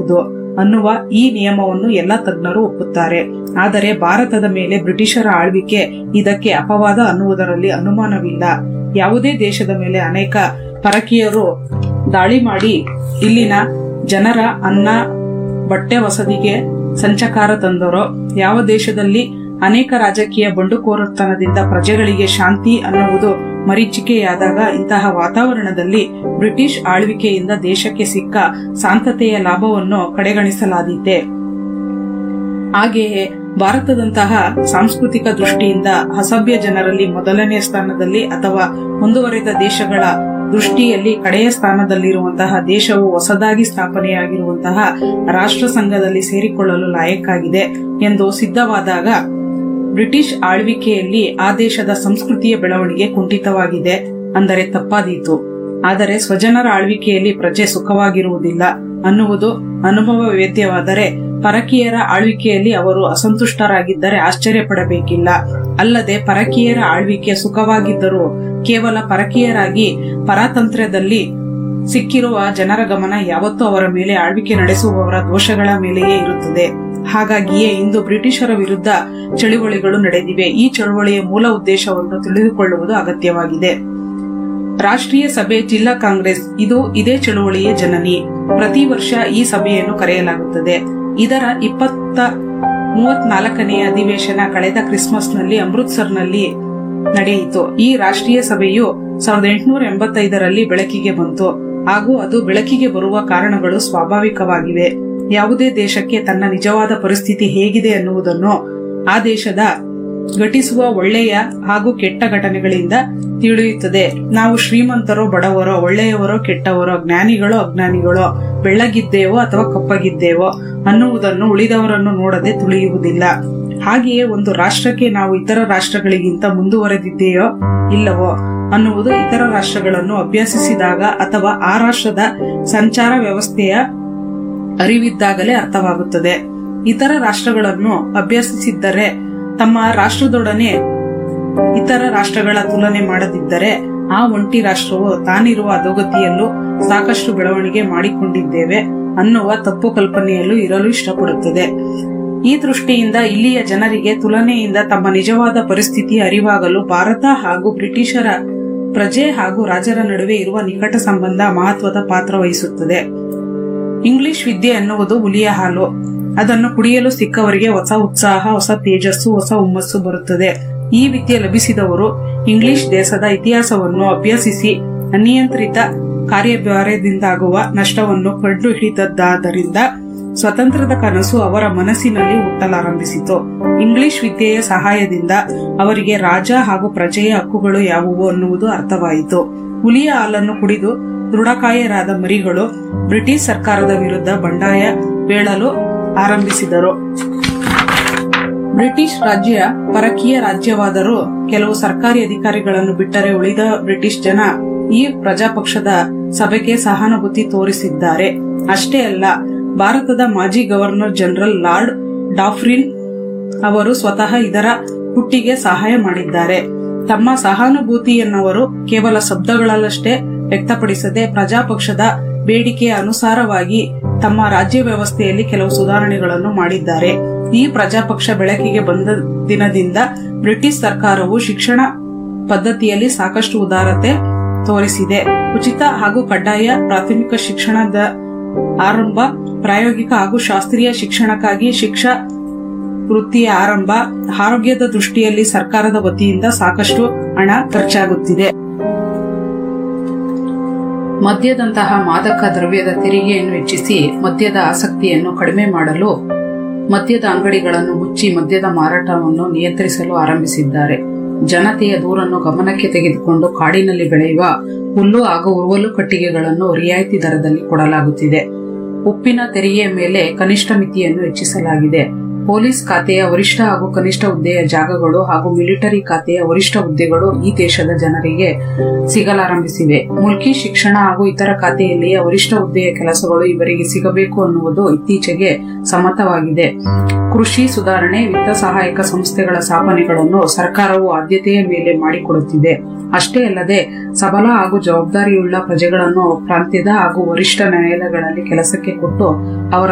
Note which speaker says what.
Speaker 1: ಮಾಡಬಹುದು ಅನ್ನುವ ಈ ನಿಯಮವನ್ನು ಎಲ್ಲ ತಜ್ಞರು ಒಪ್ಪುತ್ತಾರೆ ಆದರೆ ಭಾರತದ ಮೇಲೆ ಬ್ರಿಟಿಷರ ಆಳ್ವಿಕೆ ಇದಕ್ಕೆ ಅಪವಾದ ಅನ್ನುವುದರಲ್ಲಿ ಅನುಮಾನವಿಲ್ಲ ಯಾವುದೇ ದೇಶದ ಮೇಲೆ ಅನೇಕ ಪರಕೀಯರು ದಾಳಿ ಮಾಡಿ ಇಲ್ಲಿನ ಜನರ ಅನ್ನ ಬಟ್ಟೆ ವಸತಿಗೆ ಸಂಚಕಾರ ತಂದರೋ ಯಾವ ದೇಶದಲ್ಲಿ ಅನೇಕ ರಾಜಕೀಯ ಬಂಡುಕೋರತನದಿಂದ ಪ್ರಜೆಗಳಿಗೆ ಶಾಂತಿ ಅನ್ನುವುದು ಮರೀಚಿಕೆಯಾದಾಗ ಇಂತಹ ವಾತಾವರಣದಲ್ಲಿ ಬ್ರಿಟಿಷ್ ಆಳ್ವಿಕೆಯಿಂದ ದೇಶಕ್ಕೆ ಸಿಕ್ಕ ಶಾಂತತೆಯ ಲಾಭವನ್ನು ಕಡೆಗಣಿಸಲಾದೀತೆ ಹಾಗೆಯೇ ಭಾರತದಂತಹ ಸಾಂಸ್ಕೃತಿಕ ದೃಷ್ಟಿಯಿಂದ ಅಸಭ್ಯ ಜನರಲ್ಲಿ ಮೊದಲನೇ ಸ್ಥಾನದಲ್ಲಿ ಅಥವಾ ಮುಂದುವರೆದ ದೇಶಗಳ ದೃಷ್ಟಿಯಲ್ಲಿ ಕಡೆಯ ಸ್ಥಾನದಲ್ಲಿರುವಂತಹ ದೇಶವು ಹೊಸದಾಗಿ ಸ್ಥಾಪನೆಯಾಗಿರುವಂತಹ ರಾಷ್ಟ್ರ ಸಂಘದಲ್ಲಿ ಸೇರಿಕೊಳ್ಳಲು ಲಾಯಕ್ಕಾಗಿದೆ ಎಂದು ಸಿದ್ಧವಾದಾಗ ಬ್ರಿಟಿಷ್ ಆಳ್ವಿಕೆಯಲ್ಲಿ ಆ ದೇಶದ ಸಂಸ್ಕೃತಿಯ ಬೆಳವಣಿಗೆ ಕುಂಠಿತವಾಗಿದೆ ಅಂದರೆ ತಪ್ಪಾದೀತು ಆದರೆ ಸ್ವಜನರ ಆಳ್ವಿಕೆಯಲ್ಲಿ ಪ್ರಜೆ ಸುಖವಾಗಿರುವುದಿಲ್ಲ ಅನ್ನುವುದು ಅನುಭವ ವೇದ್ಯವಾದರೆ ಪರಕೀಯರ ಆಳ್ವಿಕೆಯಲ್ಲಿ ಅವರು ಅಸಂತುಷ್ಟರಾಗಿದ್ದರೆ ಆಶ್ಚರ್ಯ ಪಡಬೇಕಿಲ್ಲ ಅಲ್ಲದೆ ಪರಕೀಯರ ಆಳ್ವಿಕೆ ಸುಖವಾಗಿದ್ದರೂ ಕೇವಲ ಪರಕೀಯರಾಗಿ ಪರಾತಂತ್ರ್ಯದಲ್ಲಿ ಸಿಕ್ಕಿರುವ ಜನರ ಗಮನ ಯಾವತ್ತೂ ಅವರ ಮೇಲೆ ಆಳ್ವಿಕೆ ನಡೆಸುವವರ ದೋಷಗಳ ಮೇಲೆಯೇ ಇರುತ್ತದೆ ಹಾಗಾಗಿಯೇ ಇಂದು ಬ್ರಿಟಿಷರ ವಿರುದ್ಧ ಚಳುವಳಿಗಳು ನಡೆದಿವೆ ಈ ಚಳುವಳಿಯ ಮೂಲ ಉದ್ದೇಶವನ್ನು ತಿಳಿದುಕೊಳ್ಳುವುದು ಅಗತ್ಯವಾಗಿದೆ ರಾಷ್ಟ್ರೀಯ ಸಭೆ ಜಿಲ್ಲಾ ಕಾಂಗ್ರೆಸ್ ಇದು ಇದೇ ಚಳುವಳಿಯ ಜನನಿ ಪ್ರತಿ ವರ್ಷ ಈ ಸಭೆಯನ್ನು ಕರೆಯಲಾಗುತ್ತದೆ ಇದರ ಇಪ್ಪತ್ತ ಮೂವತ್ನಾಲ್ಕನೆಯ ಅಧಿವೇಶನ ಕಳೆದ ಕ್ರಿಸ್ಮಸ್ನಲ್ಲಿ ಅಮೃತ್ಸರ್ನಲ್ಲಿ ನಡೆಯಿತು ಈ ರಾಷ್ಟ್ರೀಯ ಸಭೆಯು ಸಾವಿರದ ಎಂಟುನೂರ ಎಂಬತ್ತೈದರಲ್ಲಿ ಬೆಳಕಿಗೆ ಬಂತು ಹಾಗೂ ಅದು ಬೆಳಕಿಗೆ ಬರುವ ಕಾರಣಗಳು ಸ್ವಾಭಾವಿಕವಾಗಿವೆ ಯಾವುದೇ ದೇಶಕ್ಕೆ ತನ್ನ ನಿಜವಾದ ಪರಿಸ್ಥಿತಿ ಹೇಗಿದೆ ಅನ್ನುವುದನ್ನು ಆ ದೇಶದ ಘಟಿಸುವ ಒಳ್ಳೆಯ ಹಾಗೂ ಕೆಟ್ಟ ಘಟನೆಗಳಿಂದ ತಿಳಿಯುತ್ತದೆ ನಾವು ಶ್ರೀಮಂತರೋ ಬಡವರೋ ಒಳ್ಳೆಯವರೋ ಕೆಟ್ಟವರೋ ಜ್ಞಾನಿಗಳೋ ಅಜ್ಞಾನಿಗಳೋ ಬೆಳ್ಳಗಿದ್ದೇವೋ ಅಥವಾ ಕಪ್ಪಗಿದ್ದೇವೋ ಅನ್ನುವುದನ್ನು ಉಳಿದವರನ್ನು ನೋಡದೆ ತಿಳಿಯುವುದಿಲ್ಲ ಹಾಗೆಯೇ ಒಂದು ರಾಷ್ಟ್ರಕ್ಕೆ ನಾವು ಇತರ ರಾಷ್ಟ್ರಗಳಿಗಿಂತ ಮುಂದುವರೆದಿದ್ದೇಯೋ ಇಲ್ಲವೋ ಅನ್ನುವುದು ಇತರ ರಾಷ್ಟ್ರಗಳನ್ನು ಅಭ್ಯಸಿಸಿದಾಗ ಅಥವಾ ಆ ರಾಷ್ಟ್ರದ ಸಂಚಾರ ವ್ಯವಸ್ಥೆಯ ಅರಿವಿದ್ದಾಗಲೇ ಅರ್ಥವಾಗುತ್ತದೆ ಇತರ ರಾಷ್ಟ್ರಗಳನ್ನು ಅಭ್ಯಸಿಸಿದ್ದರೆ ತಮ್ಮ ರಾಷ್ಟ್ರದೊಡನೆ ಇತರ ರಾಷ್ಟ್ರಗಳ ತುಲನೆ ಮಾಡದಿದ್ದರೆ ಆ ಒಂಟಿ ರಾಷ್ಟ್ರವು ತಾನಿರುವ ಅಧೋಗತಿಯಲ್ಲೂ ಸಾಕಷ್ಟು ಬೆಳವಣಿಗೆ ಮಾಡಿಕೊಂಡಿದ್ದೇವೆ ಅನ್ನುವ ತಪ್ಪು ಕಲ್ಪನೆಯಲ್ಲೂ ಇರಲು ಇಷ್ಟಪಡುತ್ತದೆ ಈ ದೃಷ್ಟಿಯಿಂದ ಇಲ್ಲಿಯ ಜನರಿಗೆ ತುಲನೆಯಿಂದ ತಮ್ಮ ನಿಜವಾದ ಪರಿಸ್ಥಿತಿ ಅರಿವಾಗಲು ಭಾರತ ಹಾಗೂ ಬ್ರಿಟಿಷರ ಪ್ರಜೆ ಹಾಗೂ ರಾಜರ ನಡುವೆ ಇರುವ ನಿಕಟ ಸಂಬಂಧ ಮಹತ್ವದ ಪಾತ್ರ ವಹಿಸುತ್ತದೆ ಇಂಗ್ಲಿಷ್ ವಿದ್ಯೆ ಎನ್ನುವುದು ಹುಲಿಯ ಹಾಲು ಅದನ್ನು ಕುಡಿಯಲು ಸಿಕ್ಕವರಿಗೆ ಹೊಸ ಉತ್ಸಾಹ ಹೊಸ ತೇಜಸ್ಸು ಹೊಸ ಹುಮ್ಮಸ್ಸು ಬರುತ್ತದೆ ಈ ವಿದ್ಯೆ ಲಭಿಸಿದವರು ಇಂಗ್ಲಿಷ್ ದೇಶದ ಇತಿಹಾಸವನ್ನು ಅಭ್ಯಸಿಸಿ ಅನಿಯಂತ್ರಿತ ಕಾರ್ಯಭಾರದಿಂದಾಗುವ ನಷ್ಟವನ್ನು ಕಂಡುಹಿಡಿದದ್ದಾದ್ದರಿಂದ ಸ್ವತಂತ್ರದ ಕನಸು ಅವರ ಮನಸ್ಸಿನಲ್ಲಿ ಹುಟ್ಟಲಾರಂಭಿಸಿತು ಇಂಗ್ಲಿಷ್ ವಿದ್ಯೆಯ ಸಹಾಯದಿಂದ ಅವರಿಗೆ ರಾಜ ಹಾಗೂ ಪ್ರಜೆಯ ಹಕ್ಕುಗಳು ಯಾವುವು ಅನ್ನುವುದು ಅರ್ಥವಾಯಿತು ಹುಲಿಯ ಹಾಲನ್ನು ಕುಡಿದು ದೃಢಕಾಯರಾದ ಮರಿಗಳು ಬ್ರಿಟಿಷ್ ಸರ್ಕಾರದ ವಿರುದ್ಧ ಬಂಡಾಯ ಬೀಳಲು ಆರಂಭಿಸಿದರು ಬ್ರಿಟಿಷ್ ರಾಜ್ಯ ಪರಕೀಯ ರಾಜ್ಯವಾದರೂ ಕೆಲವು ಸರ್ಕಾರಿ ಅಧಿಕಾರಿಗಳನ್ನು ಬಿಟ್ಟರೆ ಉಳಿದ ಬ್ರಿಟಿಷ್ ಜನ ಈ ಪ್ರಜಾಪಕ್ಷದ ಸಭೆಗೆ ಸಹಾನುಭೂತಿ ತೋರಿಸಿದ್ದಾರೆ ಅಷ್ಟೇ ಅಲ್ಲ ಭಾರತದ ಮಾಜಿ ಗವರ್ನರ್ ಜನರಲ್ ಲಾರ್ಡ್ ಡಾಫ್ರಿನ್ ಅವರು ಸ್ವತಃ ಇದರ ಹುಟ್ಟಿಗೆ ಸಹಾಯ ಮಾಡಿದ್ದಾರೆ ತಮ್ಮ ಸಹಾನುಭೂತಿಯನ್ನವರು ಕೇವಲ ಶಬ್ದಗಳಲ್ಲಷ್ಟೇ ವ್ಯಕ್ತಪಡಿಸದೆ ಪ್ರಜಾಪಕ್ಷದ ಬೇಡಿಕೆಯ ಅನುಸಾರವಾಗಿ ತಮ್ಮ ರಾಜ್ಯ ವ್ಯವಸ್ಥೆಯಲ್ಲಿ ಕೆಲವು ಸುಧಾರಣೆಗಳನ್ನು ಮಾಡಿದ್ದಾರೆ ಈ ಪ್ರಜಾಪಕ್ಷ ಬೆಳಕಿಗೆ ಬಂದ ದಿನದಿಂದ ಬ್ರಿಟಿಷ್ ಸರ್ಕಾರವು ಶಿಕ್ಷಣ ಪದ್ಧತಿಯಲ್ಲಿ ಸಾಕಷ್ಟು ಉದಾರತೆ ತೋರಿಸಿದೆ ಉಚಿತ ಹಾಗೂ ಕಡ್ಡಾಯ ಪ್ರಾಥಮಿಕ ಶಿಕ್ಷಣದ ಆರಂಭ ಪ್ರಾಯೋಗಿಕ ಹಾಗೂ ಶಾಸ್ತ್ರೀಯ ಶಿಕ್ಷಣಕ್ಕಾಗಿ ಶಿಕ್ಷಾ ವೃತ್ತಿಯ ಆರಂಭ ಆರೋಗ್ಯದ ದೃಷ್ಟಿಯಲ್ಲಿ ಸರ್ಕಾರದ ವತಿಯಿಂದ ಸಾಕಷ್ಟು ಹಣ ಖರ್ಚಾಗುತ್ತಿದೆ ಮದ್ಯದಂತಹ ಮಾದಕ ದ್ರವ್ಯದ ತೆರಿಗೆಯನ್ನು ಹೆಚ್ಚಿಸಿ ಮದ್ಯದ ಆಸಕ್ತಿಯನ್ನು ಕಡಿಮೆ ಮಾಡಲು ಮದ್ಯದ ಅಂಗಡಿಗಳನ್ನು ಮುಚ್ಚಿ ಮದ್ಯದ ಮಾರಾಟವನ್ನು ನಿಯಂತ್ರಿಸಲು ಆರಂಭಿಸಿದ್ದಾರೆ ಜನತೆಯ ದೂರನ್ನು ಗಮನಕ್ಕೆ ತೆಗೆದುಕೊಂಡು ಕಾಡಿನಲ್ಲಿ ಬೆಳೆಯುವ ಹುಲ್ಲು ಹಾಗೂ ಉರುವಲು ಕಟ್ಟಿಗೆಗಳನ್ನು ರಿಯಾಯಿತಿ ದರದಲ್ಲಿ ಕೊಡಲಾಗುತ್ತಿದೆ ಉಪ್ಪಿನ ತೆರಿಗೆಯ ಮೇಲೆ ಕನಿಷ್ಠ ಮಿತಿಯನ್ನು ಹೆಚ್ಚಿಸಲಾಗಿದೆ ಪೊಲೀಸ್ ಖಾತೆಯ ವರಿಷ್ಠ ಹಾಗೂ ಕನಿಷ್ಠ ಹುದ್ದೆಯ ಜಾಗಗಳು ಹಾಗೂ ಮಿಲಿಟರಿ ಖಾತೆಯ ವರಿಷ್ಠ ಹುದ್ದೆಗಳು ಈ ದೇಶದ ಜನರಿಗೆ ಸಿಗಲಾರಂಭಿಸಿವೆ ಮುಲ್ಕಿ ಶಿಕ್ಷಣ ಹಾಗೂ ಇತರ ಖಾತೆಯಲ್ಲಿಯ ವರಿಷ್ಠ ಹುದ್ದೆಯ ಕೆಲಸಗಳು ಇವರಿಗೆ ಸಿಗಬೇಕು ಅನ್ನುವುದು ಇತ್ತೀಚೆಗೆ ಸಮ್ಮತವಾಗಿದೆ ಕೃಷಿ ಸುಧಾರಣೆ ವಿತ್ತ ಸಹಾಯಕ ಸಂಸ್ಥೆಗಳ ಸ್ಥಾಪನೆಗಳನ್ನು ಸರ್ಕಾರವು ಆದ್ಯತೆಯ ಮೇಲೆ ಮಾಡಿಕೊಡುತ್ತಿದೆ ಅಷ್ಟೇ ಅಲ್ಲದೆ ಸಬಲ ಹಾಗೂ ಜವಾಬ್ದಾರಿಯುಳ್ಳ ಪ್ರಜೆಗಳನ್ನು ಪ್ರಾಂತ್ಯದ ಹಾಗೂ ವರಿಷ್ಠ ನ್ಯಾಯಾಲಯಗಳಲ್ಲಿ ಕೆಲಸಕ್ಕೆ ಕೊಟ್ಟು ಅವರ